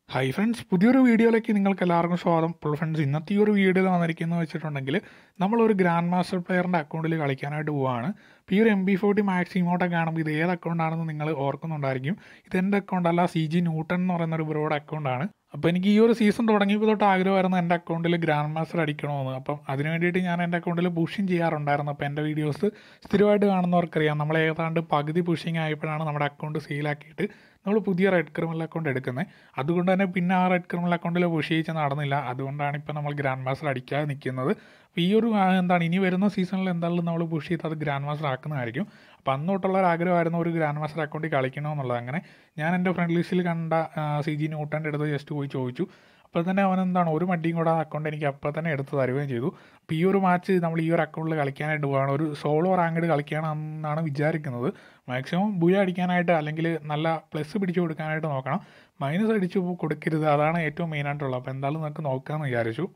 hi friends പുതിയൊരു വീഡിയോയിലേക്ക് നിങ്ങൾക്ക് എല്ലാവർക്കും സ്വാഗതം അപ്പോൾ ഫ്രണ്ട്സ് ഇന്നത്തെ ഈ ഒരു വീഡിയോയിൽ വന്നിരിക്കുന്നത് വെച്ചിട്ടുണ്ടെങ്കിൽ നമ്മളൊരു ഗ്രാൻഡ് മാസ്റ്റർ പ്ലെയറിൻ്റെ അക്കൗണ്ടിൽ കളിക്കാനായിട്ട് പോവുകയാണ് അപ്പോൾ ഈ ഒരു എം ബി ഫോർട്ടി മാക്സ് ഇമോട്ടൊക്കെ കാണുമ്പോൾ ഇത് ഏത് അക്കൗണ്ടാണെന്ന് നിങ്ങൾ ഓർക്കുന്നുണ്ടായിരിക്കും ഇതെൻ്റെ അക്കൗണ്ട് അല്ല സി ജി ന്യൂട്ടൺ എന്ന് പറയുന്ന ഒരു ബ്രോഡ് അക്കൗണ്ടാണ് അപ്പോൾ എനിക്ക് ഈ ഒരു സീസൺ തുടങ്ങിയപ്പോൾ തൊട്ട് ആഗ്രഹമായിരുന്നു എൻ്റെ അക്കൗണ്ടിൽ ഗ്രാൻഡ് മാസ്റ്റർ അടിക്കണമെന്ന് അപ്പം അതിന് വേണ്ടിയിട്ട് ഞാൻ എൻ്റെ അക്കൗണ്ടിൽ പുഷിങ് ചെയ്യാറുണ്ടായിരുന്നു അപ്പോൾ എൻ്റെ വീഡിയോസ് സ്ഥിരമായിട്ട് കാണുന്നവർക്കറിയാം നമ്മൾ ഏതാണ്ട് പകുതി പുഷിങ് ആയപ്പോഴാണ് നമ്മുടെ അക്കൗണ്ട് സെയിലാക്കിയിട്ട് നമ്മൾ പുതിയ റെഡ് ക്രിമിനൽ അക്കൗണ്ട് എടുക്കുന്നത് അതുകൊണ്ട് തന്നെ പിന്നെ ആ റെഡ് ക്രിമിനൽ അക്കൗണ്ടിൽ പുഷ് ചെയ്യിച്ച് നടന്നില്ല അതുകൊണ്ടാണ് ഇപ്പോൾ നമ്മൾ ഗ്രാൻഡ് മാസ്റ്റർ അടിക്കാതെ നിൽക്കുന്നത് അപ്പോൾ ഈ ഒരു ആ, എന്താണ് ഇനി വരുന്ന സീസണിൽ എന്തായാലും നമ്മൾ പുഷ് ചെയ്ത് അത് ഗ്രാൻഡ് മാസ്റ്റർ ആക്കുന്നതായിരിക്കും അപ്പോൾ അന്ന് തൊട്ടുള്ള ഒരു ആഗ്രഹമായിരുന്നു ഒരു ഗ്രാൻഡ് മാസ്റ്റർ അക്കൗണ്ടിൽ കളിക്കണമെന്നുള്ളത് അങ്ങനെ ഞാൻ എൻ്റെ ഫ്രണ്ട് ലിസ്റ്റിൽ കണ്ട സി ജി ന്യൂട്ടൻ്റെ അടുത്ത് ജസ്റ്റ് പോയി ചോദിച്ചു അപ്പോൾ തന്നെ അവൻ എന്താണ് ഒരു മടിയും കൂടെ ആ അക്കൗണ്ട് എനിക്ക് അപ്പോൾ തന്നെ എടുത്ത് തരുകയും ചെയ്തു അപ്പോൾ ഈ ഒരു മാച്ച് നമ്മൾ ഈ ഒരു അക്കൗണ്ടിൽ കളിക്കാനായിട്ട് പോവുകയാണ് ഒരു സോളോ റാങ്കഡ് കളിക്കുകയാണെന്നാണ് വിചാരിക്കുന്നത് മാക്സിമം ബുയ അടിക്കാനായിട്ട് അല്ലെങ്കിൽ നല്ല പ്ലസ് പിടിച്ചു കൊടുക്കാനായിട്ട് നോക്കണം മൈനസ് അടിച്ചു കൊടുക്കരുത് അതാണ് ഏറ്റവും മെയിനായിട്ടുള്ളത് അപ്പോൾ എന്തായാലും നമുക്ക് നോക്കാമെന്ന് വിചാരിച്ചു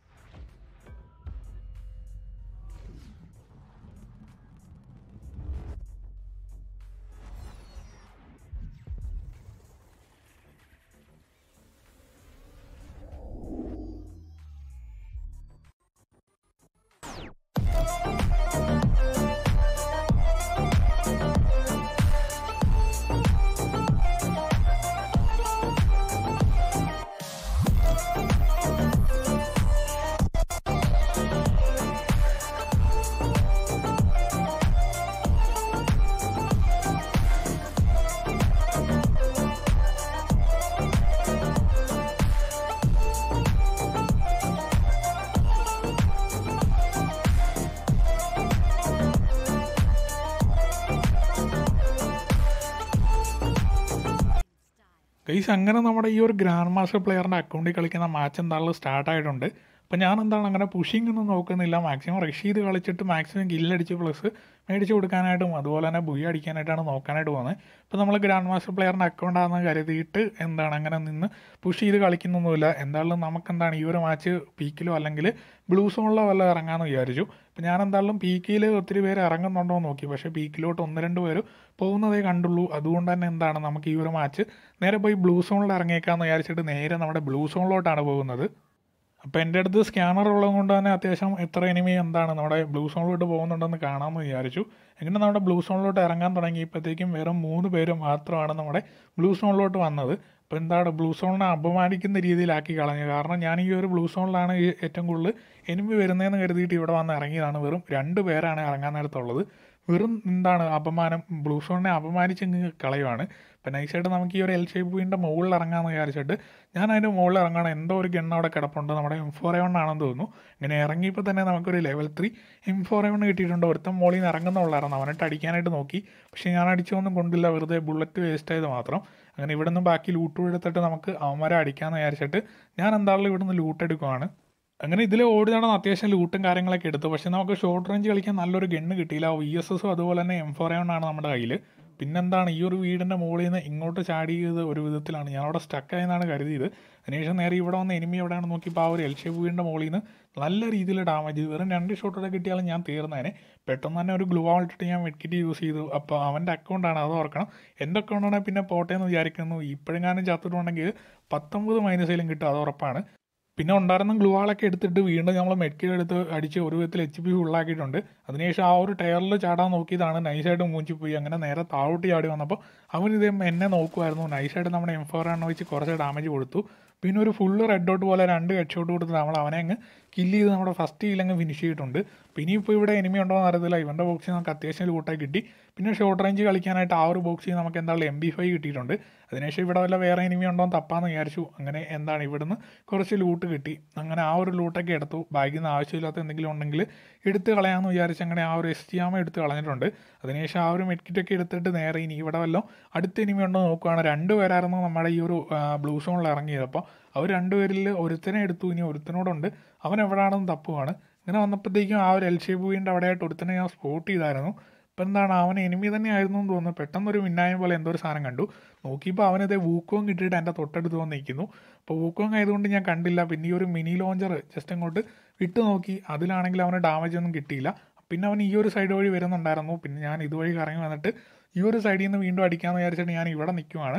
ഗൈസ് അങ്ങനെ നമ്മുടെ ഈ ഒരു ഗ്രാൻഡ് മാസ്റ്റർ പ്ലെയറിൻ്റെ അക്കൗണ്ടിൽ കളിക്കുന്ന മാച്ച് എന്തായാലും സ്റ്റാർട്ടായിട്ടുണ്ട് അപ്പോൾ ഞാൻ എന്താണ് അങ്ങനെ പുഷിംഗ് ഒന്നും നോക്കുന്നില്ല മാക്സിമം റഷ് ചെയ്ത് കളിച്ചിട്ട് മാക്സിമം കില്ലടിച്ച് പ്ലസ് മേടിച്ച് കൊടുക്കാനായിട്ടും അതുപോലെ തന്നെ ബുയ അടിക്കാനായിട്ടാണ് നോക്കാനായിട്ട് പോകുന്നത് ഇപ്പോൾ നമ്മൾ ഗ്രാൻഡ് മാസ്റ്റർ പ്ലെയറിൻ്റെ അക്കൗണ്ടാണെന്ന് കരുതിയിട്ട് എന്താണ് അങ്ങനെ നിന്ന് പുഷ് ചെയ്ത് കളിക്കുന്നൊന്നുമില്ല എന്തായാലും നമുക്ക് എന്താണ് ഈ ഒരു മാച്ച് പീക്കിലോ അല്ലെങ്കിൽ ബ്ലൂ സോണിലോ വല്ല ഇറങ്ങാമെന്ന് വിചാരിച്ചു അപ്പോൾ ഞാൻ എന്തായാലും പീക്കിൽ ഒത്തിരി പേര് ഇറങ്ങുന്നുണ്ടോ എന്ന് നോക്കി പക്ഷേ പീക്കിലോട്ട് ഒന്ന് രണ്ട് പേര് പോകുന്നതേ കണ്ടുള്ളൂ അതുകൊണ്ട് തന്നെ എന്താണ് നമുക്ക് ഈ ഒരു മാച്ച് നേരെ പോയി ബ്ലൂ സോണിൽ ഇറങ്ങിയേക്കാമെന്ന് വിചാരിച്ചിട്ട് നേരെ നമ്മുടെ ബ്ലൂ സോണിലോട്ടാണ് പോകുന്നത് അപ്പോൾ എൻ്റെ അടുത്ത് സ്കാനർ ഉള്ളത് കൊണ്ട് തന്നെ അത്യാവശ്യം എത്ര എനിമി എന്താണ് നമ്മുടെ ബ്ലൂ സോണിലോട്ട് പോകുന്നുണ്ടെന്ന് കാണാമെന്ന് വിചാരിച്ചു എങ്ങനെ നമ്മുടെ ബ്ലൂ സോണിലോട്ട് ഇറങ്ങാൻ തുടങ്ങിയപ്പോഴത്തേക്കും വെറും മൂന്ന് പേര് മാത്രമാണ് നമ്മുടെ ബ്ലൂ സോണിലോട്ട് വന്നത് അപ്പോൾ എന്താണ് ബ്ലൂ സോണിനെ അപമാനിക്കുന്ന രീതിയിലാക്കി കളഞ്ഞു കാരണം ഞാൻ ഈ ഒരു ബ്ലൂ സോണിലാണ് ഈ ഏറ്റവും കൂടുതൽ എനിമി വരുന്നതെന്ന് കരുതിയിട്ട് ഇവിടെ വന്ന് ഇറങ്ങിയതാണ് വെറും രണ്ട് പേരാണ് ഇറങ്ങാൻ നേരത്തുള്ളത് വെറും എന്താണ് അപമാനം ബ്ലൂ സോണിനെ അപമാനിച്ച് ഇങ്ങ് കളയുവാണ് ഇപ്പം നൈസായിട്ട് നമുക്ക് ഈ ഒരു എൽ ഷേപ്പ് വീണ്ടും മുകളിൽ ഇറങ്ങാമെന്ന് വിചാരിച്ചിട്ട് ഞാൻ അതിൻ്റെ മുകളിൽ ഇറങ്ങണം എന്തോ ഒരു ഗണ്ണ് അവിടെ കിടപ്പുണ്ട് നമ്മുടെ എം ഫോർ എവൺ ആണെന്ന് തോന്നുന്നു ഇങ്ങനെ ഇറങ്ങിയപ്പോൾ തന്നെ നമുക്കൊരു level three M four A one കിട്ടിയിട്ടുണ്ട് ഒരുത്തം മോളിൽ നിന്ന് ഇറങ്ങുന്നുള്ളായിരുന്നു അവനിട്ട് അടിക്കാനായിട്ട് നോക്കി പക്ഷേ ഞാൻ അടിച്ചൊന്നും കൊണ്ടില്ല വെറുതെ ബുള്ളറ്റ് വേസ്റ്റ് ആയത് മാത്രം അങ്ങനെ ഇവിടെ നിന്ന് ബാക്കി ലൂട്ട് എടുത്തിട്ട് നമുക്ക് അവന്മാരെ അടിക്കാമെന്ന് വിചാരിച്ചിട്ട് ഞാൻ എന്തായാലും ഇവിടെ നിന്ന് ലൂട്ട് എടുക്കുവാണ് അങ്ങനെ ഇതിൽ ഓടി നടന്ന് അത്യാവശ്യം ലൂട്ടും കാര്യങ്ങളൊക്കെ എടുത്തു പക്ഷേ നമുക്ക് ഷോർട്ട് റേഞ്ച് കളിക്കാൻ നല്ലൊരു ഗണ്ണ് കിട്ടിയില്ല വി എസ് എസും അതുപോലെ തന്നെ എം ഫോർ ആണ് നമ്മുടെ കയ്യിൽ പിന്നെന്താണ് ഈ ഒരു വീടിൻ്റെ മുകളിൽ നിന്ന് ഇങ്ങോട്ട് ചാടിയത് ഒരു വിധത്തിലാണ് ഞാൻ അവിടെ സ്റ്റക്കായെന്നാണ് കരുതിയത് അതിനുശേഷം നേരെ ഇവിടെ വന്ന് എനിമി എവിടെയാണെന്ന് നോക്കിയപ്പോൾ ആ ഒരു എൽ ഷേപ്പ് വീടിൻ്റെ മുകളിൽ നിന്ന് നല്ല രീതിയിൽ ഡാമേജ് വെറും രണ്ട് ഷോട്ടോടെ കിട്ടിയാലും ഞാൻ തീർന്നതിനെ പെട്ടെന്ന് തന്നെ ഒരു ഗ്ലൂ ഇട്ടിട്ട് ഞാൻ വെഡ്കിറ്റ് യൂസ് ചെയ്തു അപ്പോൾ അവൻ്റെ അക്കൗണ്ടാണ് അത് ഓർക്കണം എൻ്റെ അക്കൗണ്ടാണെങ്കിൽ പിന്നെ പോട്ടെ എന്ന് വിചാരിക്കുന്നു ഇപ്പോഴെങ്ങാനും ചത്തിട്ടുണ്ടെങ്കിൽ പത്തൊമ്പത് മൈനസിലും കിട്ടും അത് ഉറപ്പാണ് പിന്നെ ഉണ്ടായിരുന്ന ഗ്ലൂവാളൊക്കെ എടുത്തിട്ട് വീണ്ടും നമ്മൾ മെഡ്കിറ്റ് എടുത്ത് അടിച്ച് ഒരു വിധത്തിൽ എച്ച് പി ഫുള്ളാക്കിയിട്ടുണ്ട് അതിനുശേഷം ആ ഒരു ടയറിൽ ചാടാൻ നോക്കിയതാണ് നൈസായിട്ട് മൂഞ്ചി പോയി അങ്ങനെ നേരെ താഴോട്ട് ചാടി വന്നപ്പോൾ അവൻ ഇതേ എന്നെ നോക്കുമായിരുന്നു നൈസായിട്ട് നമ്മുടെ എം ഫോർ എണ്ണ വെച്ച് കുറച്ച് ഡാമേജ് കൊടുത്തു പിന്നെ ഒരു ഫുള്ള് റെഡ് ഡോട്ട് പോലെ രണ്ട് ഹെഡ് ഷോട്ട് കൊടുത്ത് നമ്മൾ അവനെ അങ്ങ് കില്ല് ചെയ്ത് നമ്മുടെ ഫസ്റ്റ് കില്ലങ്ങ് ഫിനിഷ് ചെയ്തിട്ടുണ്ട് പിന്നെ ഇപ്പോൾ ഇവിടെ എനിമി ഉണ്ടോ എന്ന് അറിയത്തില്ല ഇവൻ്റെ ബോക്സിൽ നമുക്ക് അത്യാവശ്യം ലൂട്ടായി കിട്ടി പിന്നെ ഷോർട്ട് റേഞ്ച് കളിക്കാനായിട്ട് ആ ഒരു ബോക്സിൽ നമുക്ക് എന്തായാലും എം ബി ഫൈവ് കിട്ടിയിട്ടുണ്ട് അതിനുശേഷം ഇവിടെ വല്ല വേറെ എനിമി ഉണ്ടോ എന്ന് തപ്പാന്ന് വിചാരിച്ചു അങ്ങനെ എന്താണ് ഇവിടുന്ന് കുറച്ച് ലൂട്ട് കിട്ടി അങ്ങനെ ആ ഒരു ലൂട്ടൊക്കെ എടുത്തു ബാഗിൽ നിന്ന് ആവശ്യമില്ലാത്ത എന്തെങ്കിലും ഉണ്ടെങ്കിൽ എടുത്ത് കളയാമെന്ന് വിചാരിച്ച് അങ്ങനെ ആ ഒരു എസ് ടി ആമ എടുത്ത് കളഞ്ഞിട്ടുണ്ട് അതിനുശേഷം ആ ഒരു മെഡ്കിറ്റൊക്കെ എടുത്തിട്ട് നേരെ ഇനി ഇവിടെ വല്ലതും അടുത്ത എനിമി ഉണ്ടോ എന്ന് നോക്കുകയാണ് രണ്ട് പേരായിരുന്നു നമ്മുടെ ഈ ഒരു ബ്ലൂ സോണിൽ ഇറങ്ങിയത് അപ്പോൾ അവർ രണ്ടുപേരിൽ ഒരുത്തനെ എടുത്തു ഇനി ഒരുത്തനോടുണ്ട് അവൻ എവിടെയാണെന്ന് തപ്പുവാണ് ഇങ്ങനെ വന്നപ്പോഴത്തേക്കും ആ ഒരു എൽ ഷേപ്പ് വീടിൻ്റെ അവിടെയായിട്ട് ഒരുത്തനെ ഞാൻ സ്പോട്ട് ചെയ്തായിരുന്നു ഇപ്പം എന്താണ് അവൻ എനിമി തന്നെ ആയിരുന്നു എന്ന് തോന്നുന്നു പെട്ടെന്നൊരു മിന്നായം പോലെ എന്തോ ഒരു സാധനം കണ്ടു നോക്കിയപ്പോൾ അവനത് വൂക്കോങ് കിട്ടിയിട്ട് എൻ്റെ തൊട്ടടുത്ത് വന്ന് നിൽക്കുന്നു അപ്പോൾ വൂക്കോങ് ആയതുകൊണ്ട് ഞാൻ കണ്ടില്ല പിന്നെ ഈ ഒരു മിനി ലോഞ്ചർ ജസ്റ്റ് അങ്ങോട്ട് വിട്ടു നോക്കി അതിലാണെങ്കിൽ അവന് ഡാമേജ് ഒന്നും കിട്ടിയില്ല പിന്നെ അവൻ ഈ ഒരു സൈഡ് വഴി വരുന്നുണ്ടായിരുന്നു പിന്നെ ഞാൻ ഇതുവഴി കറങ്ങി വന്നിട്ട് ഈ ഒരു സൈഡിൽ നിന്ന് വീണ്ടും അടിക്കാമെന്ന് വിചാരിച്ചിട്ട് ഞാൻ ഇവിടെ നിൽക്കുവാണ്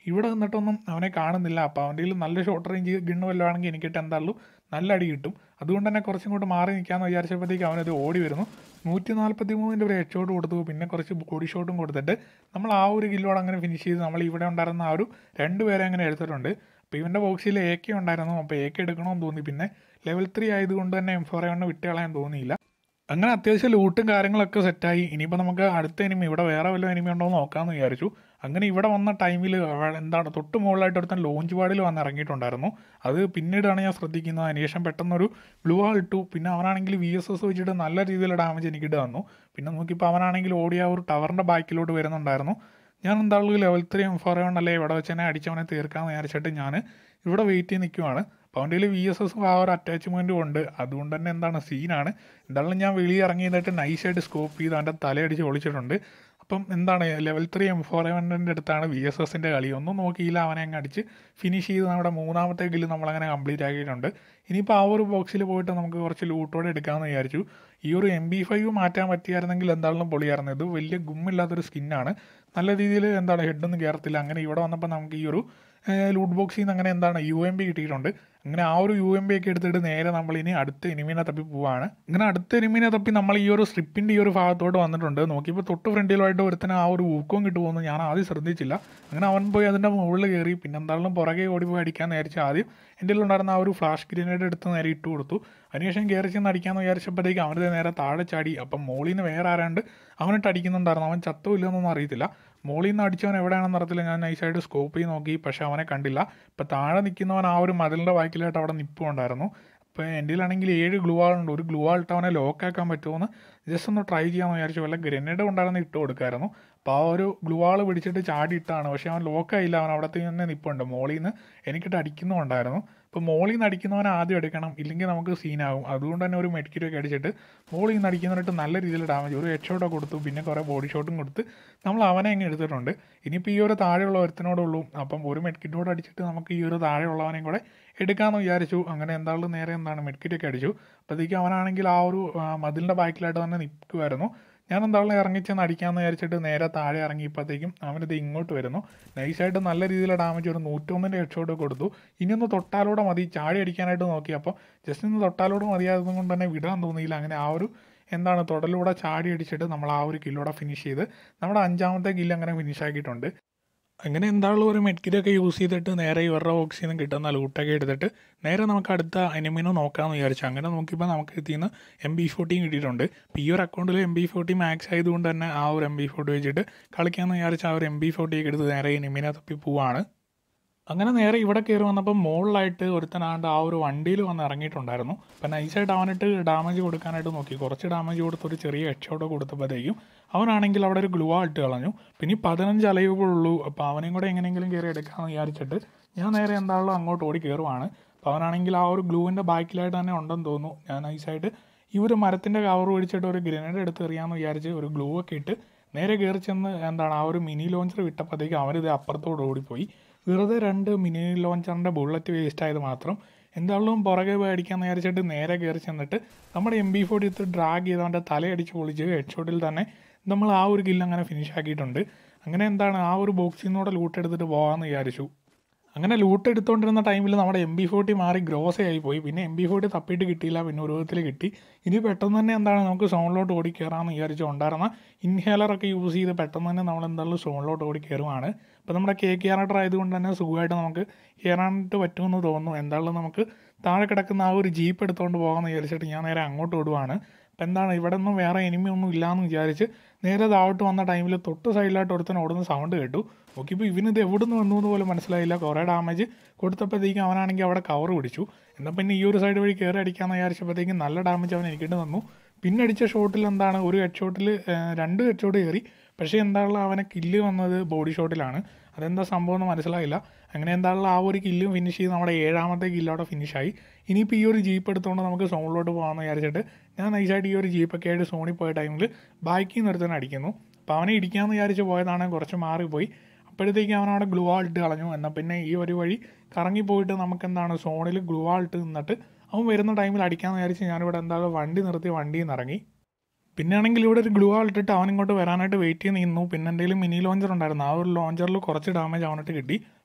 ഇവിടെ നിന്നിട്ടൊന്നും അവനെ കാണുന്നില്ല അപ്പോൾ അവൻ്റെ കയ്യിൽ നല്ല ഷോർട്ട് റേഞ്ച് ഗണ്ണ് വല്ലതും ആണെങ്കിൽ എനിക്കിട്ട് എന്തായാലും നല്ല അടി കിട്ടും അതുകൊണ്ട് തന്നെ കുറച്ചും കൂടെ മാറി നിൽക്കാമെന്ന് വിചാരിച്ചപ്പോഴത്തേക്ക് അവനത് ഓടി വരുന്നു നൂറ്റി നാൽപ്പത്തി മൂന്നിൻ്റെ ഒരു ഹെഡ് ഷോട്ട് കൊടുത്തു പിന്നെ കുറച്ച് ബോഡി ഷോട്ടും കൊടുത്തിട്ട് നമ്മൾ ആ ഒരു കില്ലോട് അങ്ങനെ ഫിനിഷ് ചെയ്ത് നമ്മൾ ഇവിടെ ഉണ്ടായിരുന്ന ആ ഒരു രണ്ട് പേരെ അങ്ങനെ എടുത്തിട്ടുണ്ട് അപ്പോൾ ഇവൻ്റെ ബോക്സിൽ എ കെ ഉണ്ടായിരുന്നു അപ്പോൾ എ കെ എടുക്കണമെന്ന് തോന്നി പിന്നെ ലെവൽ ത്രീ ആയതുകൊണ്ട് തന്നെ എം ഫോർ കൊണ്ട് വിട്ട് കളയാൻ തോന്നിയില്ല അങ്ങനെ അത്യാവശ്യം ലൂട്ടും കാര്യങ്ങളൊക്കെ സെറ്റായി ഇനിയിപ്പോൾ നമുക്ക് അടുത്ത എനിമി ഇവിടെ വേറെ വല്ല എനിമി ഉണ്ടോ എന്ന് നോക്കാമെന്ന് വിചാരിച്ചു അങ്ങനെ ഇവിടെ വന്ന ടൈമിൽ എന്താണ് തൊട്ട് മുകളിലായിട്ട് ഒരുത്തൻ ലോഞ്ച് പാഡിൽ വന്ന് ഇറങ്ങിയിട്ടുണ്ടായിരുന്നു അത് പിന്നീടാണ് ഞാൻ ശ്രദ്ധിക്കുന്നത് അതിനുശേഷം പെട്ടെന്നൊരു ബ്ലൂ ആ ഇട്ടു പിന്നെ അവനാണെങ്കിൽ വി എസ് എസ് വെച്ചിട്ട് നല്ല രീതിയിൽ ഡാമേജ് എനിക്കിട്ട് തന്നു പിന്നെ നോക്കിയപ്പോൾ അവനാണെങ്കിൽ ഓടിയ ആ ഒരു ടവറിൻ്റെ ബാക്കിലോട്ട് വരുന്നുണ്ടായിരുന്നു ഞാൻ എന്തായാലും ലെവൽ ത്രീ എം ഫോർ അല്ലേ ഇവിടെ വെച്ച് തന്നെ അടിച്ചവനെ തീർക്കാമെന്ന് വിചാരിച്ചിട്ട് ഞാൻ ഇവിടെ വെയിറ്റ് ചെയ്ത് നിൽക്കുവാണ് അപ്പോൾ അവൻ്റെ കയ്യിൽ വി എസ് എസും ആ ഒരു അറ്റാച്ച്മെൻറ്റും ഉണ്ട് അതുകൊണ്ട് തന്നെ എന്താണ് സീനാണ് എന്തായാലും ഞാൻ വെളിയിൽ ഇറങ്ങി നിന്നിട്ട് നൈസായിട്ട് സ്കോപ്പ് ചെയ്ത് അവൻ്റെ തലയടിച്ച് ഒളിച്ചിട്ടുണ്ട് അപ്പം എന്താണ് ലെവൽ ത്രീ എം ഫോർ എവൻ്റെ അടുത്താണ് വി എസ് എസിൻ്റെ കളി ഒന്നും നോക്കിയില്ല അവനെ അങ്ങ് അടിച്ച് ഫിനിഷ് ചെയ്ത് നമ്മുടെ മൂന്നാമത്തെ കില്ല് നമ്മളങ്ങനെ കംപ്ലീറ്റ് ആക്കിയിട്ടുണ്ട് ഇനിയിപ്പോൾ ആ ഒരു ബോക്സിൽ പോയിട്ട് നമുക്ക് കുറച്ച് ലൂട്ടോടെ എടുക്കാമെന്ന് വിചാരിച്ചു ഈ ഒരു എം ബി ഫൈവ് മാറ്റാൻ പറ്റിയായിരുന്നെങ്കിൽ എന്തായാലും പൊളിയായിരുന്നു ഇത് വലിയ ഗുമ്മില്ലാത്തൊരു സ്കിന്നാണ് നല്ല രീതിയിൽ എന്താണ് ഹെഡൊന്നും കയറത്തില്ല അങ്ങനെ ഇവിടെ വന്നപ്പോൾ നമുക്ക് ഈ ഒരു ലൂട്ട് ബോക്സിൽ നിന്ന് അങ്ങനെ എന്താണ് യു എം ബി കിട്ടിയിട്ടുണ്ട് അങ്ങനെ ആ ഒരു യു എം ബി ഒക്കെ എടുത്തിട്ട് നേരെ നമ്മൾ ഇനി അടുത്ത എനിമീനെ തപ്പി പോവാണ് അങ്ങനെ അടുത്ത എനിമീനെ തപ്പി നമ്മൾ ഈ ഒരു സ്ട്രിപ്പിൻ്റെ ഈ ഒരു ഭാഗത്തോട്ട് വന്നിട്ടുണ്ട് നോക്കിയപ്പോൾ തൊട്ട് ഫ്രണ്ടിലുമായിട്ട് ഒരുത്തന് ആ ഒരു ഊക്കവും കിട്ടുമെന്ന് ഞാൻ ആദ്യം ശ്രദ്ധിച്ചില്ല അങ്ങനെ അവൻ പോയി അതിൻ്റെ മുകളിൽ കയറി പിന്നെ എന്തായാലും പുറകെ ഓടി പോയി അടിക്കാൻ നേരിച്ച് ആദ്യം എൻ്റെ ഉണ്ടായിരുന്ന ആ ഒരു ഫ്ലാഷ് ഗ്രനേഡ് എടുത്ത് നേരെ ഇട്ട് കൊടുത്തു അതിനുശേഷം കയറി ചെന്ന് അടിക്കാമെന്ന് വിചാരിച്ചപ്പോഴത്തേക്ക് അവൻ്റെ നേരെ താഴെ ചാടി അപ്പം മോളിൽ നിന്ന് വേറെ ആരാണ്ട് അവനിട്ട് അടിക്കുന്നുണ്ടായിരുന്നു അവൻ ചത്തോ ഇല്ലെന്നൊന്നും അറിയത്തില്ല മോളിൽ നിന്ന് അടിച്ചവൻ എവിടെയാണെന്ന് അറിയത്തില്ല ഞാൻ നൈസായിട്ട് സ്കോപ്പ് ചെയ്ത് നോക്കി പക്ഷേ അവനെ കണ്ടില്ല ഇപ്പം താഴെ നിൽക്കുന്നവൻ ആ ഒരു മതിലിൻ്റെ ബാക്കിലായിട്ട് അവിടെ നിൽപ്പുണ്ടായിരുന്നു അപ്പോൾ എൻ്റെ കയ്യിലാണെങ്കിൽ ഏഴ് ഗ്ലൂ ആളുണ്ട് ഒരു ഗ്ലൂ ആളിട്ട് അവനെ ലോക്കാക്കാൻ പറ്റുമെന്ന് ജസ്റ്റ് ഒന്ന് ട്രൈ ചെയ്യാമെന്ന് വിചാരിച്ചു വല്ല ഗ്രനേഡ് കൊണ്ടായിരുന്നു ഇട്ട് കൊടുക്കായിരുന്നു അപ്പോൾ ആ ഒരു ഗ്ലൂ ആൾ പിടിച്ചിട്ട് ചാടി ഇട്ടാണ് പക്ഷേ അവൻ ലോക്കായില്ല അവൻ അവിടത്തെ തന്നെ നിൽപ്പുണ്ട് മോളിൽ നിന്ന് എനിക്കിട്ട് അടിക്കുന്നുണ്ടായിരുന്നു അപ്പോൾ മോളിൽ നിന്ന് അടിക്കുന്നവനെ ആദ്യം എടുക്കണം ഇല്ലെങ്കിൽ നമുക്ക് സീനാകും അതുകൊണ്ട് തന്നെ ഒരു മെഡിക്കറ്റൊക്കെ അടിച്ചിട്ട് മോളിൽ നിന്ന് അടിക്കുന്നവരായിട്ട് നല്ല രീതിയിൽ ഡാമേജ് ഒരു ഹെഡ് ഷോട്ടൊക്കെ കൊടുത്തു പിന്നെ കുറേ ബോഡി ഷോട്ടും കൊടുത്ത് നമ്മൾ അവനെ അങ്ങ് എടുത്തിട്ടുണ്ട് ഇനിയിപ്പോൾ ഈ ഒരു താഴെയുള്ള ഒരുത്തനോടെ ഉള്ളൂ അപ്പം ഒരു മെഡിക്കറ്റോട് അടിച്ചിട്ട് നമുക്ക് ഈ ഒരു താഴെയുള്ളവനെയും കൂടെ എടുക്കാമെന്ന് വിചാരിച്ചു അങ്ങനെ എന്തായാലും നേരെ എന്താണ് മെഡിക്കറ്റൊക്കെ അടിച്ചു അപ്പോഴത്തേക്കും അവനാണെങ്കിൽ ആ ഒരു മതിലിൻ്റെ ബാക്കിലായിട്ട് തന്നെ നിൽക്കുമായിരുന്നു ഞാൻ എന്തായാലും ഇറങ്ങിച്ചെന്ന് അടിക്കാമെന്ന് വിചാരിച്ചിട്ട് നേരെ താഴെ ഇറങ്ങിയപ്പോഴത്തേക്കും അവനിത് ഇങ്ങോട്ട് വരുന്നു നൈസായിട്ട് നല്ല രീതിയിൽ ഡാമേജ് ഒരു നൂറ്റൊന്നിൻ്റെ ഹെഡ് ഷോട്ട് കൊടുത്തു ഇനി ഒന്ന് തൊട്ടാലൂടെ മതി ചാടി അടിക്കാനായിട്ട് നോക്കി അപ്പോൾ ജസ്റ്റ് ഒന്ന് തൊട്ടാലൂടെ മതിയായത് കൊണ്ട് തന്നെ വിടാൻ തോന്നിയില്ല അങ്ങനെ ആ ഒരു എന്താണ് തൊടലൂടെ ചാടി അടിച്ചിട്ട് നമ്മൾ ആ ഒരു കില്ലോടെ ഫിനിഷ് ചെയ്ത് നമ്മുടെ അഞ്ചാമത്തെ കില്ല് അങ്ങനെ ഫിനിഷ് ആക്കിയിട്ടുണ്ട് അങ്ങനെ എന്തായാലും ഒരു മെഡ്കിറ്റൊക്കെ യൂസ് ചെയ്തിട്ട് നേരെ ഇവരുടെ ബോക്സിൽ നിന്ന് കിട്ടുന്ന ലൂട്ടൊക്കെ എടുത്തിട്ട് നേരെ നമുക്ക് അടുത്ത എനിമിനെ നോക്കാമെന്ന് വിചാരിച്ചു അങ്ങനെ നോക്കിയപ്പോൾ നമുക്ക് ഇതിന്ന് എം ബി ഫോർട്ടിയും കിട്ടിയിട്ടുണ്ട് അപ്പോൾ ഈ ഒരു അക്കൗണ്ടിൽ എം ബി ഫോർട്ടി മാക്സ് ആയതുകൊണ്ട് തന്നെ ആ ഒരു എം ബി ഫോർട്ടി വെച്ചിട്ട് കളിക്കാമെന്ന് വിചാരിച്ച് ആ ഒരു എം ബി ഫോർട്ടിയൊക്കെ എടുത്ത് നേരെ എനിമിനെ തപ്പി പോവാണ് അങ്ങനെ നേരെ ഇവിടെ കയറി വന്നപ്പോൾ മുകളിലായിട്ട് ഒരുത്തനാണ്ട് ആ ഒരു വണ്ടിയിൽ വന്ന് ഇറങ്ങിയിട്ടുണ്ടായിരുന്നു അപ്പം നൈസായിട്ട് അവനിട്ട് ഡാമേജ് കൊടുക്കാനായിട്ട് നോക്കി കുറച്ച് ഡാമേജ് കൊടുത്ത് ഒരു ചെറിയ ഹെഡ്ഷോട്ട് കൊടുത്തപ്പോഴത്തേക്കും അവനാണെങ്കിൽ അവിടെ ഒരു ഗ്ലൂ ഇട്ട് കളഞ്ഞു പിന്നെ ഈ പതിനഞ്ച് അലയുകളുള്ളൂ അപ്പോൾ അവനെയും കൂടെ എങ്ങനെയെങ്കിലും കയറി എടുക്കാമെന്ന് വിചാരിച്ചിട്ട് ഞാൻ നേരെ എന്താണല്ലോ അങ്ങോട്ട് ഓടി കയറുവാണ് അപ്പോൾ അവനാണെങ്കിൽ ആ ഒരു ഗ്ലൂവിൻ്റെ ബാക്കിലായിട്ട് തന്നെ ഉണ്ടെന്ന് തോന്നുന്നു ഞാൻ നൈസായിട്ട് ഈ ഒരു മരത്തിൻ്റെ കവർ പിടിച്ചിട്ട് ഒരു ഗ്രനേഡ് എടുത്ത് എറിയാമെന്ന് വിചാരിച്ച് ഒരു ഗ്ലൂ ഒക്കെ ഇട്ട് നേരെ കയറി ചെന്ന് എന്താണ് ആ ഒരു മിനി ലോഞ്ചർ വിട്ടപ്പോഴത്തേക്ക് അവരിത് അപ്പുറത്തോട് ഓടിപ്പോയി വെറുതെ രണ്ട് മിനി ലോഞ്ചറിൻ്റെ ബുള്ളറ്റ് വേസ്റ്റ് ആയത് മാത്രം എന്തായാലും പുറകെ പോയി അടിക്കാന്ന് വിചാരിച്ചിട്ട് നേരെ കയറി ചെന്നിട്ട് നമ്മുടെ എം ബി ഫോർട്ടി എടുത്ത് ഡ്രാഗ് ചെയ്തവൻ്റെ തലയടിച്ച് പൊളിച്ച് ഹെഡ് ഷോട്ടിൽ തന്നെ നമ്മൾ ആ ഒരു കില്ല് അങ്ങനെ ഫിനിഷ് ആക്കിയിട്ടുണ്ട് അങ്ങനെ എന്താണ് ആ ഒരു ബോക്സിൽ നിന്നൂടെ ലൂട്ട് എടുത്തിട്ട് പോകാമെന്ന് വിചാരിച്ചു അങ്ങനെ ലൂട്ട് എടുത്തുകൊണ്ടിരുന്ന ടൈമിൽ നമ്മുടെ എം ബി ഫോർട്ടി മാറി ഗ്രോസ ആയി പോയി പിന്നെ എം ബി ഫോർട്ടി തപ്പിയിട്ട് കിട്ടിയില്ല പിന്നെ ഒരു വിധത്തിൽ കിട്ടി ഇനി പെട്ടെന്ന് തന്നെ എന്താണ് നമുക്ക് സോണിലോട്ട് ഓടി കയറാമെന്ന് വിചാരിച്ചു ഉണ്ടായിരുന്ന ഇൻഹേലറൊക്കെ യൂസ് ചെയ്ത് പെട്ടെന്ന് തന്നെ നമ്മൾ എന്തായാലും സോണിലോട്ട് ഓടി കയറുവാണ് അപ്പോൾ നമ്മുടെ കെ കെ ആർ ആയതുകൊണ്ട് തന്നെ സുഖമായിട്ട് നമുക്ക് കയറാനായിട്ട് പറ്റുമെന്ന് തോന്നുന്നു എന്തായാലും നമുക്ക് താഴെ കിടക്കുന്ന ആ ഒരു ജീപ്പ് എടുത്തുകൊണ്ട് പോകാമെന്ന് വിചാരിച്ചിട്ട് ഞാൻ നേരെ അങ്ങോട്ട് ഓടുവാണ് അപ്പം എന്താണ് ഇവിടെ ഒന്നും വേറെ എനിമി ഒന്നും ഇല്ലയെന്ന് വിചാരിച്ച് നേരെ താഴോട്ട് വന്ന ടൈമിൽ തൊട്ട് സൈഡിലായിട്ട് ഒരുത്തൻ ഓടുന്ന സൗണ്ട് കേട്ടു നോക്കിയപ്പോൾ ഇവനിത് എവിടെ നിന്ന് വന്നു എന്ന് പോലും മനസ്സിലായില്ല കുറേ ഡാമേജ് കൊടുത്തപ്പോഴത്തേക്കും അവനാണെങ്കിൽ അവിടെ കവർ പിടിച്ചു എന്നാൽ പിന്നെ ഈ ഒരു സൈഡ് വഴി കയറി അടിക്കാമെന്ന് വിചാരിച്ചപ്പോഴത്തേക്കും നല്ല ഡാമേജ് അവൻ എനിക്കിട്ട് തന്നു പിന്നെ അടിച്ച ഷോട്ടിൽ എന്താണ് ഒരു ഹെഡ് ഷോട്ടിൽ രണ്ട് ഹെഡ് ഷോട്ട് കയറി പക്ഷേ എന്താണല്ലോ അവനെ കില്ല് വന്നത് ബോഡി ഷോട്ടിലാണ് അതെന്താ സംഭവം എന്ന് മനസ്സിലായില്ല അങ്ങനെ എന്താണല്ലോ ആ ഒരു കില്ലും ഫിനിഷ് ചെയ്ത് നമ്മുടെ ഏഴാമത്തെ കില്ലോടെ ഫിനിഷായി ഇനിയിപ്പോൾ ഈ ഒരു ജീപ്പ് എടുത്തുകൊണ്ട് നമുക്ക് സോണിലോട്ട് പോകാമെന്ന് വിചാരിച്ചിട്ട് ഞാൻ നൈസായിട്ട് ഈ ഒരു ജീപ്പൊക്കെ ആയിട്ട് സോണിൽ പോയ ടൈമിൽ ബാക്കിൽ നിന്ന് ഒരുത്തന്നെ അടിക്കുന്നു അപ്പോൾ അവനെ ഇടിക്കാമെന്ന് വിചാരിച്ച് പോയതാണ് കുറച്ച് മാറിപ്പോയി അപ്പോഴത്തേക്കും അവൻ അവിടെ ഗ്ലൂ ആൾട്ട് കളഞ്ഞു എന്നാൽ പിന്നെ ഈ ഒരു വഴി കറങ്ങി പോയിട്ട് നമുക്ക് എന്താണ് സോണിൽ ഗ്ലൂ ആൾട്ട് നിന്നിട്ട് അവൻ വരുന്ന ടൈമിൽ അടിക്കാമെന്ന് വിചാരിച്ച് ഞാനിവിടെ എന്തായാലും വണ്ടി നിർത്തി വണ്ടിയിൽ നിന്ന് ഇറങ്ങി പിന്നെ ആണെങ്കിൽ ഇവിടെ ഒരു ഗ്ലൂ ആൾട്ടിട്ട് അവൻ ഇങ്ങോട്ട് വരാനായിട്ട് വെയിറ്റ് ചെയ്ത് നിന്നു പിന്നെ എന്തെങ്കിലും മിനി ലോഞ്ചർ ഉണ്ടായിരുന്നു ആ ഒരു ലോഞ്ചറിൽ കുറച്ച് ഡാമേജ് അവനിട്ട് കിട്ടി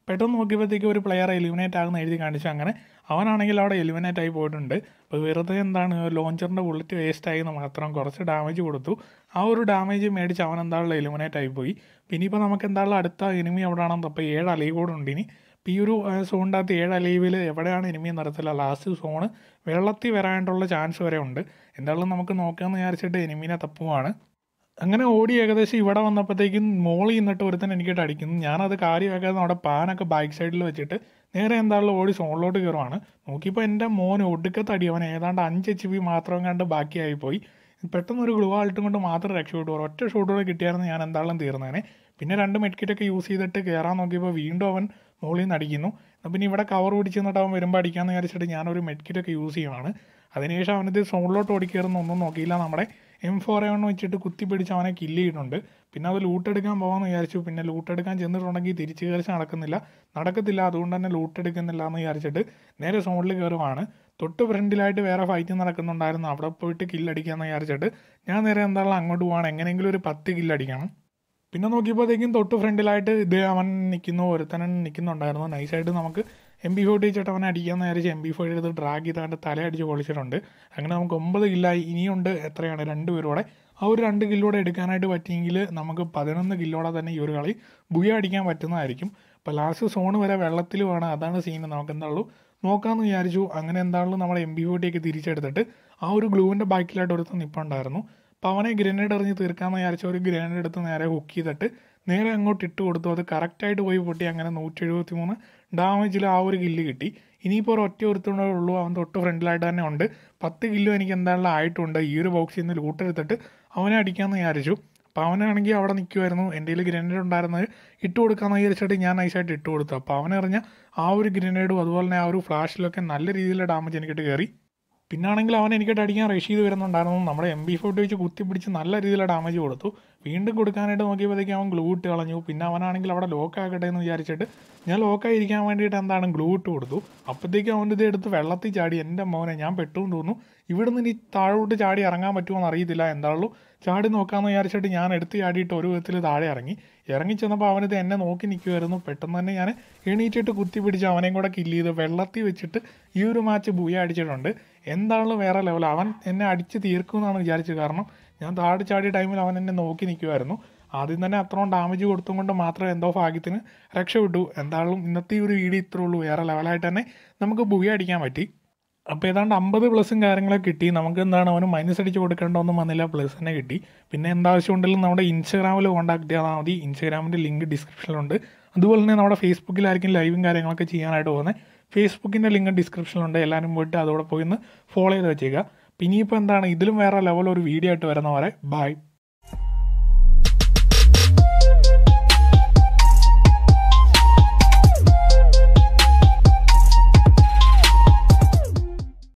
പെട്ടെന്ന് നോക്കിയപ്പോഴത്തേക്ക് ഒരു പ്ലെയർ എലിമിനേറ്റ് ആകുന്ന എഴുതി കാണിച്ചു അങ്ങനെ അവനാണെങ്കിൽ അവിടെ എലിമിനേറ്റ് ആയി പോയിട്ടുണ്ട് അപ്പോൾ വെറുതെ എന്താണ് ലോഞ്ചറിൻ്റെ ബുള്ളറ്റ് വേസ്റ്റ് ആയി എന്ന് മാത്രം കുറച്ച് ഡാമേജ് കൊടുത്തു ആ ഒരു ഡാമേജ് മേടിച്ച് അവൻ എന്താണല്ലോ എലിമിനേറ്റ് ആയി പോയി പിന്നെ ഇപ്പോൾ നമുക്ക് എന്താണല്ലോ അടുത്ത എനിമി എവിടെയാണെന്ന് അപ്പോൾ ഏഴ് അലൈവ് കൂടെ ഉണ്ട് ഇനി ഇപ്പോൾ ഈ ഒരു സോണിൻ്റെ അകത്ത് ഏഴ് അലൈവിൽ എവിടെയാണ് എനിമി എന്നറിയത്തില്ല ലാസ്റ്റ് സോണ് വെള്ളത്തിൽ വരാനുള്ള ചാൻസ് വരെ ഉണ്ട് എന്തായാലും നമുക്ക് നോക്കാമെന്ന് വിചാരിച്ചിട്ട് എനിമീനെ തപ്പുവാണ് അങ്ങനെ ഓടി ഏകദേശം ഇവിടെ വന്നപ്പോഴത്തേക്കും മോളിൽ നിന്നിട്ട് ഒരുത്തൻ എനിക്കിട്ട് അടിക്കുന്നു ഞാനത് കാര്യമാക്കാതെ നമ്മുടെ പാനൊക്കെ ബാക്ക് സൈഡിൽ വെച്ചിട്ട് നേരെ എന്തായാലും ഓടി സോണിലോട്ട് കയറുവാണ് നോക്കിയപ്പോൾ എൻ്റെ മോൻ ഒടുക്കത്തെ അടി അവൻ ഏതാണ്ട് അഞ്ച് എച്ച് പി മാത്രം കണ്ട് ബാക്കിയായി പോയി പെട്ടെന്ന് ഒരു ഗ്ലൂ ആൾട്ടും കൊണ്ട് മാത്രം രക്ഷപ്പെട്ടു ഒറ്റ ഷോട്ടോടെ കിട്ടിയായിരുന്നു ഞാൻ എന്തായാലും തീർന്നേനെ പിന്നെ രണ്ട് മെഡ്കിറ്റൊക്കെ യൂസ് ചെയ്തിട്ട് കയറാൻ നോക്കിയപ്പോൾ വീണ്ടും അവൻ മുകളിൽ നിന്ന് അടിക്കുന്നു എന്നാൽ പിന്നെ ഇവിടെ കവർ പിടിച്ച് നിന്നിട്ട് അവൻ വരുമ്പോൾ അടിക്കാമെന്ന് വിചാരിച്ചിട്ട് ഞാനൊരു മെഡ്കിറ്റൊക്കെ യൂസ് ചെയ്യുവാണ് അതിനുശേഷം അവനത് സോണിലോട്ട് ഓടിക്കയറുന്ന ഒന്നും നോക്കിയില്ല നമ്മുടെ എം ഫോർ എവൺ വെച്ചിട്ട് കുത്തി പിടിച്ച് അവനെ കില്ല് ചെയ്യുന്നുണ്ട് പിന്നെ അത് ലൂട്ടെടുക്കാൻ പോകാമെന്ന് വിചാരിച്ചു പിന്നെ ലൂട്ടെടുക്കാൻ ചെന്നിട്ടുണ്ടെങ്കിൽ തിരിച്ച് കയറി നടക്കുന്നില്ല നടക്കത്തില്ല അതുകൊണ്ട് തന്നെ ലൂട്ടെടുക്കുന്നില്ല എന്ന് വിചാരിച്ചിട്ട് നേരെ സോണിൽ കയറുവാണ് തൊട്ട് ഫ്രണ്ടിലായിട്ട് വേറെ ഫൈറ്റ് നടക്കുന്നുണ്ടായിരുന്നു അവിടെ പോയിട്ട് കില്ലടിക്കാമെന്ന് വിചാരിച്ചിട്ട് ഞാൻ നേരെ എന്തായാലും അങ്ങോട്ട് പോവാണ് എങ്ങനെയെങ്കിലും ഒരു പത്ത് കില്ലടിക്കണം പിന്നെ നോക്കിയപ്പോഴത്തേക്കും തൊട്ട് ഫ്രണ്ടിലായിട്ട് ഇത് അവൻ നിൽക്കുന്നു ഒരുത്തനൻ നിൽക്കുന്നുണ്ടായിരുന്നു നൈസായിട്ട് നമുക്ക് എം ബി ഫോർട്ടി വെച്ചിട്ട് അവനെ അടിക്കാമെന്ന് വിചാരിച്ച് എം ബി ഫോർട്ടി എടുത്ത് ഡ്രാഗ് ചെയ്താണ്ട് തലയടിച്ച് പൊളിച്ചിട്ടുണ്ട് അങ്ങനെ നമുക്ക് ഒമ്പത് കില്ലായി ഇനിയുണ്ട് എത്രയാണ് രണ്ട് പേരോടെ ആ ഒരു രണ്ട് കില്ലോടെ എടുക്കാനായിട്ട് പറ്റിയെങ്കിൽ നമുക്ക് പതിനൊന്ന് കില്ലോടെ തന്നെ ഈ ഒരു കളി ബുയ അടിക്കാൻ പറ്റുന്നതായിരിക്കും അപ്പോൾ ലാസ്റ്റ് സോൺ വരെ വെള്ളത്തിൽ വേണം അതാണ് സീൻ നമുക്ക് എന്താണല്ലോ നോക്കാമെന്ന് വിചാരിച്ചു അങ്ങനെ എന്താണല്ലോ നമ്മുടെ എം ബി ഫോർട്ടിയൊക്കെ തിരിച്ചെടുത്തിട്ട് ആ ഒരു ഗ്ലൂവിൻ്റെ ബാക്കിലായിട്ട് ഒരുത്തൻ നിൽപ്പുണ്ടായിരുന്നു അപ്പോൾ അവനെ ഗ്രനേഡ് എറിഞ്ഞ് തീർക്കാമെന്ന് വിചാരിച്ച ഒരു ഗ്രനേഡ് എടുത്ത് നേരെ ഹുക്ക് ചെയ്തിട്ട് നേരെ അങ്ങോട്ട് ഇട്ട് കൊടുത്തു അത് കറക്റ്റായിട്ട് പോയി പൊട്ടി അങ്ങനെ നൂറ്റി എഴുപത്തി മൂന്ന് ഡാമേജിൽ ആ ഒരു കില്ല് കിട്ടി ഇനിയിപ്പോൾ ഒരു ഒറ്റ ഒരുത്തൂടെ ഉള്ളൂ അവൻ തൊട്ട് ഫ്രണ്ടിലായിട്ട് തന്നെ ഉണ്ട് പത്ത് കില്ലോ എനിക്ക് എന്തായാലും ആയിട്ടുണ്ട് ഈ ഒരു ബോക്സിൽ നിന്ന് ലൂട്ടെടുത്തിട്ട് അവനെ അടിക്കാമെന്ന് വിചാരിച്ചു അപ്പോൾ അവനാണെങ്കിൽ അവിടെ നിൽക്കുമായിരുന്നു എൻ്റെ കയ്യിൽ ഗ്രനേഡ് ഉണ്ടായിരുന്നത് ഇട്ട് കൊടുക്കാമെന്ന് വിചാരിച്ചിട്ട് ഞാൻ നൈസായിട്ട് ഇട്ട് കൊടുത്തു അപ്പോൾ അവനെറിഞ്ഞ ആ ഒരു ഗ്രനേഡും അതുപോലെ തന്നെ ആ ഒരു ഫ്ലാഷിലൊക്കെ നല്ല രീതിയിലുള്ള ഡാമേജ് എനിക്കിട്ട് കയറി പിന്നാണെങ്കിൽ അവൻ എനിക്കിട്ട് അടിക്കാൻ റഷ് ചെയ്ത് വരുന്നുണ്ടായിരുന്നു നമ്മുടെ എം ബി ഫോർട്ടി വെച്ച് കുത്തിപ്പിടിച്ച് നല്ല രീതിയിലുള്ള ഡാമേജ് കൊടുത്തു വീണ്ടും കൊടുക്കാനായിട്ട് നോക്കിയപ്പോഴത്തേക്കും അവൻ ഗ്ലൂ ഇട്ട് കളഞ്ഞു പിന്നെ അവനാണെങ്കിൽ അവിടെ ലോക്ക് ആക്കട്ടെ എന്ന് വിചാരിച്ചിട്ട് ഞാൻ ലോക്കായിരിക്കാൻ വേണ്ടിയിട്ട് എന്താണ് ഗ്ലൂ ഇട്ട് കൊടുത്തു അപ്പോഴത്തേക്കും അവൻ്റെ ഇത് എടുത്ത് വെള്ളത്തിൽ ചാടി എൻ്റെ മോനെ ഞാൻ പെട്ടുമെന്ന് തോന്നുന്നു ഇവിടുന്ന് ഇനി താഴോട്ട് ചാടി ഇറങ്ങാൻ പറ്റുമോ എന്ന് അറിയത്തില്ല എന്താണല്ലോ ചാടി നോക്കാമെന്ന് വിചാരിച്ചിട്ട് ഞാൻ എടുത്ത് ചാടിയിട്ട് ഒരു വിധത്തിൽ താഴെ ഇറങ്ങി ഇറങ്ങി ചെന്നപ്പോൾ അവനിത് എന്നെ നോക്കി നിൽക്കുമായിരുന്നു പെട്ടെന്ന് തന്നെ ഞാൻ എണീറ്റിട്ട് കുത്തി പിടിച്ച് അവനെയും കൂടെ കില്ല് ചെയ്ത് വെള്ളത്തിൽ വെച്ചിട്ട് ഈ ഒരു മാച്ച് ബൂയ അടിച്ചിട്ടുണ്ട് എന്താണല്ലോ വേറെ ലെവൽ അവൻ എന്നെ അടിച്ച് തീർക്കുമെന്നാണ് വിചാരിച്ചത് കാരണം ഞാൻ താഴെ ചാടിയ ടൈമിൽ അവൻ എന്നെ നോക്കി നിൽക്കുമായിരുന്നു ആദ്യം തന്നെ അത്രയും ഡാമേജ് കൊടുത്തും കൊണ്ട് മാത്രം എന്തോ ഭാഗ്യത്തിന് രക്ഷപ്പെട്ടു എന്തായാലും ഇന്നത്തെ ഈ ഒരു വീഡിയോ ഇത്രേ ഉള്ളൂ വേറെ ലെവലായിട്ട് തന്നെ നമുക്ക് ബുയ അടിക്കാൻ പറ്റി അപ്പോൾ ഏതാണ്ട് അമ്പത് പ്ലസും കാര്യങ്ങളൊക്കെ കിട്ടി നമുക്ക് എന്താണ് അവന് മൈനസ് അടിച്ച് കൊടുക്കേണ്ടതൊന്നും വന്നില്ല പ്ലസ് തന്നെ കിട്ടി പിന്നെ എന്താവശ്യം ഉണ്ടെങ്കിലും നമ്മുടെ ഇൻസ്റ്റാഗ്രാമിൽ കോൺടാക്ട് ചെയ്താൽ മതി ഇൻസ്റ്റാഗ്രാമിൻ്റെ ലിങ്ക് ഡിസ്ക്രിപ്ഷനിലുണ്ട് അതുപോലെ തന്നെ നമ്മുടെ ഫേസ്ബുക്കിലായിരിക്കും ലൈവും കാര്യങ്ങളൊക്കെ ചെയ്യാനായിട്ട് പോകുന്നത് ഫേസ്ബുക്കിൻ്റെ ലിങ്ക് ഡിസ്ക്രിപ്ഷനിലുണ്ട് എല്ലാവരും പോയിട്ട് അതോടെ പോയി ഒന്ന് ഫോളോ ചെയ്ത് വെച്ചേക്കുക പിന്നെ ഇപ്പോൾ എന്താണ് ഇതിലും വേറെ ലെവൽ ഒരു വീഡിയോ ആയിട്ട് വരുന്ന പോലെ ബൈ